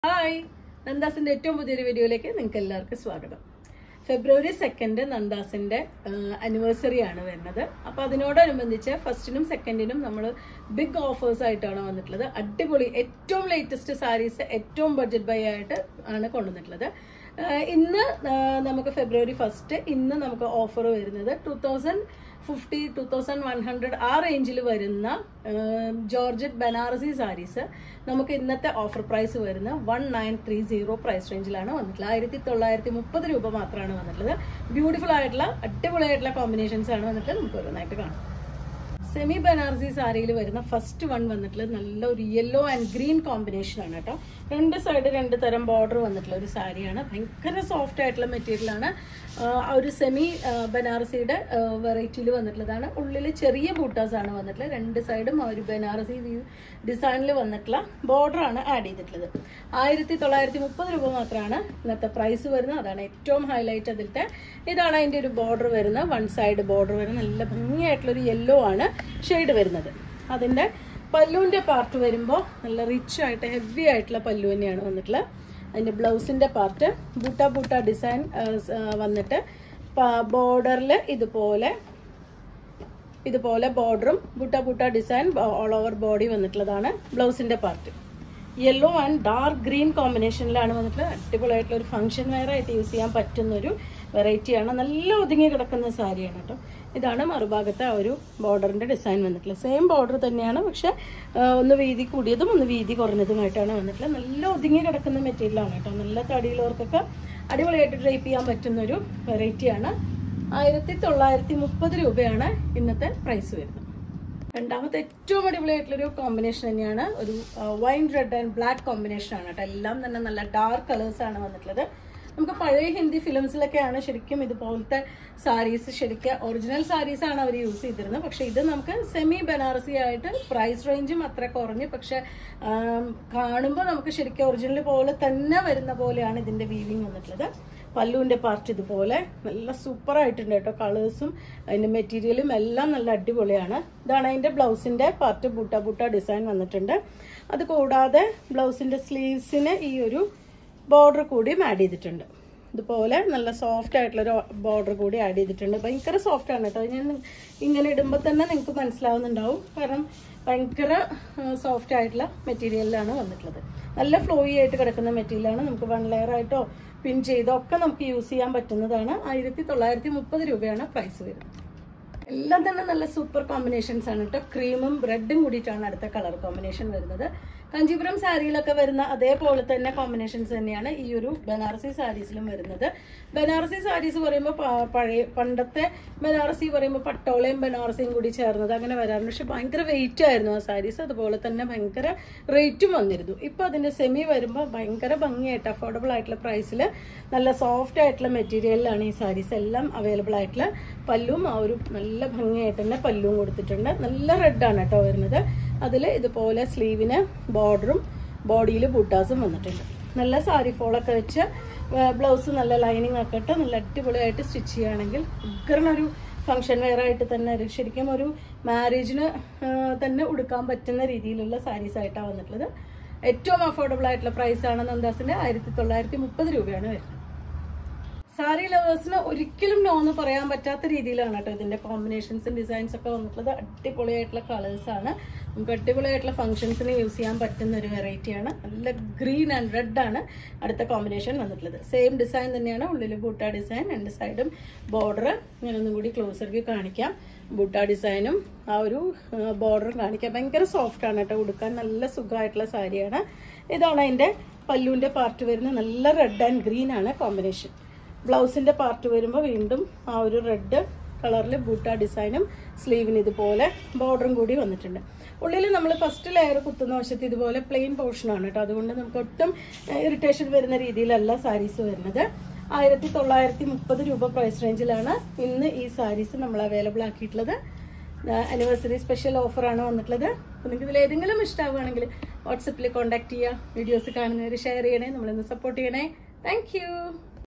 hi നന്ദാസിന്റെ ഏറ്റവും പുതിയൊരു വീഡിയോയിലേക്ക് നിങ്ങൾക്ക് എല്ലാവർക്കും സ്വാഗതം ഫെബ്രുവരി സെക്കൻഡ് നന്ദാസിന്റെ ആനിവേഴ്സറി ആണ് വരുന്നത് അപ്പൊ അതിനോടനുബന്ധിച്ച് ഫസ്റ്റിനും സെക്കൻഡിനും നമ്മൾ ബിഗ് ഓഫേഴ്സ് ആയിട്ടാണ് വന്നിട്ടുള്ളത് അടിപൊളി ഏറ്റവും ലേറ്റസ്റ്റ് സാരീസ് ഏറ്റവും ബഡ്ജറ്റ് ബൈ ആയിട്ട് ആണ് കൊണ്ടുവന്നിട്ടുള്ളത് ആഹ് ഇന്ന് ആഹ് നമുക്ക് ഫെബ്രുവരി ഫസ്റ്റ് ഇന്ന് നമുക്ക് ഓഫർ വരുന്നത് two thousand fifty two thousand one hundred ആ റേഞ്ചിൽ വരുന്ന ജോർജറ്റ് ബനാറസി സാരീസ് നമുക്ക് ഇന്നത്തെ ഓഫർ പ്രൈസ് വരുന്ന one nine three zero price റേഞ്ചിലാണ് വന്നിട്ടുള്ളത് ആയിരത്തി തൊള്ളായിരത്തി മുപ്പത് രൂപ മാത്രമാണ് വന്നിട്ടുള്ളത് ബ്യൂട്ടിഫുൾ ആയിട്ടുള്ള അടിപൊളിയായിട്ടുള്ള കോമ്പിനേഷൻസ് ആണ് വന്നിട്ട് നമുക്ക് ഓരോന്നായിട്ട് കാണാം സെമി ബനാറസി സാരിയിൽ വരുന്ന ഫസ്റ്റ് വൺ വന്നിട്ടുള്ളത് നല്ല ഒരു യെല്ലോ ആൻഡ് ഗ്രീൻ കോമ്പിനേഷൻ ആണ് കേട്ടോ രണ്ട് സൈഡ് രണ്ട് തരം ബോർഡർ വന്നിട്ടുള്ള ഒരു സാരിയാണ് ഭയങ്കര സോഫ്റ്റ് ആയിട്ടുള്ള മെറ്റീരിയൽ ആണ് ആ ഒരു സെമി ബനാറസിയുടെ വെറൈറ്റിയിൽ വന്നിട്ടുള്ളതാണ് ഉള്ളിൽ ചെറിയ ബൂട്ടാസ് ആണ് വന്നിട്ടുള്ളത് രണ്ട് സൈഡും ആ ഒരു ബനാറസി ഡിസൈനിൽ വന്നിട്ടുള്ള ബോർഡർ ആണ് ആഡ് ചെയ്തിട്ടുള്ളത് ആയിരത്തി തൊള്ളായിരത്തി മുപ്പത് രൂപ മാത്രമാണ് ഇന്നത്തെ പ്രൈസ് വരുന്നത് അതാണ് ഏറ്റവും ഹൈലൈറ്റ് അതിലത്തെ ഇതാണ് അതിന്റെ ഒരു ബോർഡർ വരുന്നത് വൺ സൈഡ് ബോർഡർ വരുന്നത് നല്ല ഭംഗിയായിട്ടുള്ള ഒരു യെല്ലോ ആണ് ഷെയ്ഡ് വരുന്നത് അതിന്റെ പല്ലുവിന്റെ പാർട്ട് വരുമ്പോൾ നല്ല റിച്ച് ആയിട്ട് ഹെവി ആയിട്ടുള്ള പല്ലു തന്നെയാണ് വന്നിട്ടുള്ളത് അതിന്റെ ബ്ലൗസിന്റെ പാർട്ട് ബൂട്ട ബൂട്ട ഡിസൈൻ വന്നിട്ട് ബോർഡറിൽ ഇതുപോലെ ഇതുപോലെ ബോർഡറും butta butta design all over body വന്നിട്ടുള്ളതാണ് ബ്ലൗസിന്റെ part yellow and dark green കോമ്പിനേഷനിലാണ് വന്നിട്ടുള്ളത് അടിപൊളിയായിട്ടുള്ള ഒരു ഫംഗ്ഷൻ വെയർ ആയിട്ട് യൂസ് ചെയ്യാൻ പറ്റുന്ന ഒരു വെറൈറ്റിയാണ് നല്ല ഒതുങ്ങി കിടക്കുന്ന സാരിയാണ് കേട്ടോ ഇതാണ് മറുഭാഗത്തെ ആ ഒരു ബോർഡറിന്റെ ഡിസൈൻ വന്നിട്ടുള്ളത് സെയിം ബോർഡർ തന്നെയാണ് പക്ഷെ ആ, ഒന്ന് വീതി കൂടിയതും ഒന്ന് വീതി കുറഞ്ഞതുമായിട്ടാണ് വന്നിട്ടുള്ളത് നല്ല ഒതുങ്ങി കിടക്കുന്ന മെറ്റീരിയലാണ് കേട്ടോ നല്ല തടിയിലുള്ളവർക്കൊക്കെ അടിപൊളിയായിട്ട് ഡ്രൈപ്പ് ചെയ്യാൻ പറ്റുന്ന ഒരു വെറൈറ്റിയാണ് ആയിരത്തി തൊള്ളായിരത്തി മുപ്പത് രൂപയാണ് ഇന്നത്തെ പ്രൈസ് വരുന്നത് രണ്ടാമത്തെ ഏറ്റവും അടിപൊളിയായിട്ടുള്ളൊരു കോമ്പിനേഷൻ തന്നെയാണ് ഒരു wine red and black combination ആണ് കേട്ടോ എല്ലാം തന്നെ നല്ല ഡാർക്ക് കളേഴ്സ് ആണ് വന്നിട്ടുള്ളത് നമുക്ക് പഴയ ഹിന്ദി ഫിലിംസിലൊക്കെയാണ് ശരിക്കും ഇതുപോലത്തെ സാരീസ് ശരിക്കും ഒറിജിനൽ സാരീസ് ആണ് അവർ യൂസ് ചെയ്തിരുന്നത് പക്ഷെ ഇത് നമുക്ക് സെമി ബനാറസി ആയിട്ട് പ്രൈസ് റേഞ്ചും അത്ര കുറഞ്ഞ് പക്ഷെ കാണുമ്പോൾ നമുക്ക് ശരിക്കും ഒറിജിനൽ പോലെ തന്നെ വരുന്ന പോലെയാണ് ഇതിന്റെ വീവിങ് വന്നിട്ടുള്ളത് പല്ലുവിന്റെ പാർട്ട് ഇതുപോലെ നല്ല സൂപ്പർ ആയിട്ടുണ്ട് കേട്ടോ കളേഴ്സും അതിന്റെ മെറ്റീരിയലും എല്ലാം നല്ല അടിപൊളിയാണ് ഇതാണ് അതിന്റെ ബ്ലൗസിന്റെ പാർട്ട് ബൂട്ട ബൂട്ട ഡിസൈൻ വന്നിട്ടുണ്ട് അത് കൂടാതെ ബ്ലൗസിന്റെ സ്ലീവ്സിന് ഈ ഒരു ബോർഡർ കൂടിയും ആഡ് ചെയ്തിട്ടുണ്ട് ഇതുപോലെ നല്ല സോഫ്റ്റ് ആയിട്ടുള്ളൊരു ബോർഡർ കൂടി ആഡ് ചെയ്തിട്ടുണ്ട് ഭയങ്കര സോഫ്റ്റ് ആണ് കേട്ടോ ഞാൻ ഇങ്ങനെ ഇടുമ്പോൾ തന്നെ നിങ്ങൾക്ക് മനസ്സിലാവുന്നുണ്ടാവും കാരണം ഭയങ്കര സോഫ്റ്റ് ആയിട്ടുള്ള മെറ്റീരിയലിലാണ് വന്നിട്ടുള്ളത് നല്ല ഫ്ലോയി ആയിട്ട് കിടക്കുന്ന മെറ്റീരിയലാണ് നമുക്ക് വൺ ലെയർ ആയിട്ടോ പിൻ ചെയ്തോ ഒക്കെ നമുക്ക് യൂസ് ചെയ്യാൻ പറ്റുന്നതാണ് ആയിരത്തി തൊള്ളായിരത്തി മുപ്പത് രൂപയാണ് പ്രൈസ് വരുന്നത് എല്ലാം തന്നെ നല്ല സൂപ്പർ കോമ്പിനേഷൻസ് ആണ് കേട്ടോ ക്രീമും റെഡും കൂടിയിട്ടാണ് അടുത്ത കളർ കോമ്പിനേഷൻ വരുന്നത് കാഞ്ചീപുരം സാരിയിലൊക്കെ വരുന്ന അതേപോലെ തന്നെ കോമ്പിനേഷൻസ് തന്നെയാണ് ഈ ഒരു ബനാറസി സാരീസിലും വരുന്നത് ബനാറസി സാരീസ് പറയുമ്പോൾ പ- പഴയ പണ്ടത്തെ ബനാറസി പറയുമ്പോൾ പട്ടോളയും ബനാറസിയും കൂടി ചേർന്നത് അങ്ങനെ വരാറുണ്ട് പക്ഷെ ഭയങ്കര വെയിറ്റ് ആയിരുന്നു ആ സാരീസ് അതുപോലെ തന്നെ ഭയങ്കര റേറ്റും വന്നിരുന്നു ഇപ്പൊ അതിന്റെ സെമി വരുമ്പോൾ ഭയങ്കര ഭംഗിയായിട്ട് അഫോർഡബിൾ ആയിട്ടുള്ള പ്രൈസിൽ നല്ല സോഫ്റ്റ് ആയിട്ടുള്ള മെറ്റീരിയലിലാണ് ഈ സാരീസ് എല്ലാം അവൈലബിൾ ആയിട്ടുള്ള പല്ലും ആ ഒരു നല്ല ഭംഗിയായിട്ട് തന്നെ പല്ലും കൊടുത്തിട്ടുണ്ട് നല്ല റെഡാണ് കേട്ടോ വരുന്നത് അതിൽ ഇതുപോലെ സ്ലീവിന് ബോർഡറും ബോഡിയിൽ ബൂട്ടാസും വന്നിട്ടുണ്ട് നല്ല സാരി ഫോളൊക്കെ വെച്ച് ബ്ലൗസ് നല്ല ലൈനിങ് ഒക്കെ ഇട്ട് നല്ല അടിപൊളിയായിട്ട് സ്റ്റിച്ച് ചെയ്യുകയാണെങ്കിൽ ഉഗ്രനൊരു ഫംഗ്ഷൻ വെയർ ആയിട്ട് തന്നെ ഒരു ശരിക്കും ഒരു മാരേജിന് തന്നെ ഉടുക്കാൻ പറ്റുന്ന രീതിയിലുള്ള സാരീസ് ആയിട്ടാണ് വന്നിട്ടുള്ളത് ഏറ്റവും അഫോർഡബിൾ ആയിട്ടുള്ള പ്രൈസ് ആണ് നന്ദാസിന്റെ ആയിരത്തി തൊള്ളായിരത്തി മുപ്പത് രൂപയാണ് വരുന്നത് സാരി ലവേഴ്സിന് ഒരിക്കലും നോ എന്ന് പറയാൻ പറ്റാത്ത രീതിയിലാണ് കേട്ടോ ഇതിന്റെ കോമ്പിനേഷൻസും ഡിസൈൻസ് ഒക്കെ വന്നിട്ടുള്ളത് അടിപൊളിയായിട്ടുള്ള കളേഴ്സ് ആണ് നമുക്ക് അടിപൊളിയായിട്ടുള്ള ഫംഗ്ഷൻസിന് യൂസ് ചെയ്യാൻ പറ്റുന്ന ഒരു വെറൈറ്റിയാണ് നല്ല ഗ്രീൻ ആൻഡ് റെഡ് ആണ് അടുത്ത കോമ്പിനേഷൻ വന്നിട്ടുള്ളത് സെയിം ഡിസൈൻ തന്നെയാണ് ഉള്ളിൽ ബൂട്ട ഡിസൈൻ രണ്ട് സൈഡും ബോർഡർ ഞാൻ ഒന്നും കൂടി ക്ലോസർ വ്യൂ കാണിക്കാം ബൂട്ട ഡിസൈനും ആ ഒരു ബോർഡറും കാണിക്കാം ഭയങ്കര സോഫ്റ്റ് ആണ് കേട്ടോ ഉടുക്കാൻ നല്ല സുഖമായിട്ടുള്ള സാരിയാണ് ഇതാണ് അതിന്റെ പല്ലുവിന്റെ പാർട്ട് വരുന്നത് നല്ല റെഡ് ആൻഡ് ഗ്രീൻ ആണ് കോമ്പിനേഷൻ ബ്ലൗസിന്റെ പാർട്ട് വരുമ്പോൾ വീണ്ടും ആ ഒരു റെഡ് കളറിൽ ബൂട്ട ഡിസൈനും സ്ലീവിന് ഇതുപോലെ ബോർഡറും കൂടി വന്നിട്ടുണ്ട് ഉള്ളിൽ നമ്മൾ ഫസ്റ്റ് ലെയർ കുത്തുന്ന വശത്ത് ഇതുപോലെ പ്ലെയിൻ പോർഷൻ ആണ് കേട്ടോ അതുകൊണ്ട് നമുക്ക് ഒട്ടും ഇറിറ്റേഷൻ വരുന്ന രീതിയിലല്ല സാരീസ് വരുന്നത് ആയിരത്തി തൊള്ളായിരത്തി മുപ്പത് രൂപ പ്രൈസ് റേഞ്ചിലാണ് ഇന്ന് ഈ സാരീസ് നമ്മൾ അവൈലബിൾ ആക്കിയിട്ടുള്ളത് ആനിവേഴ്സറി സ്പെഷ്യൽ ഓഫറാണ് വന്നിട്ടുള്ളത് അപ്പോൾ നിങ്ങൾക്ക് ഇതിൽ ഏതെങ്കിലും ഇഷ്ടമാവുകയാണെങ്കിൽ വാട്സപ്പിൽ കോൺടാക്ട് ചെയ്യുക വീഡിയോസ് കാണുന്നവർ ഷെയർ ചെയ്യണേ നമ്മളിന്ന് സപ്പോർട്ട് ചെയ്യണേ താങ്ക്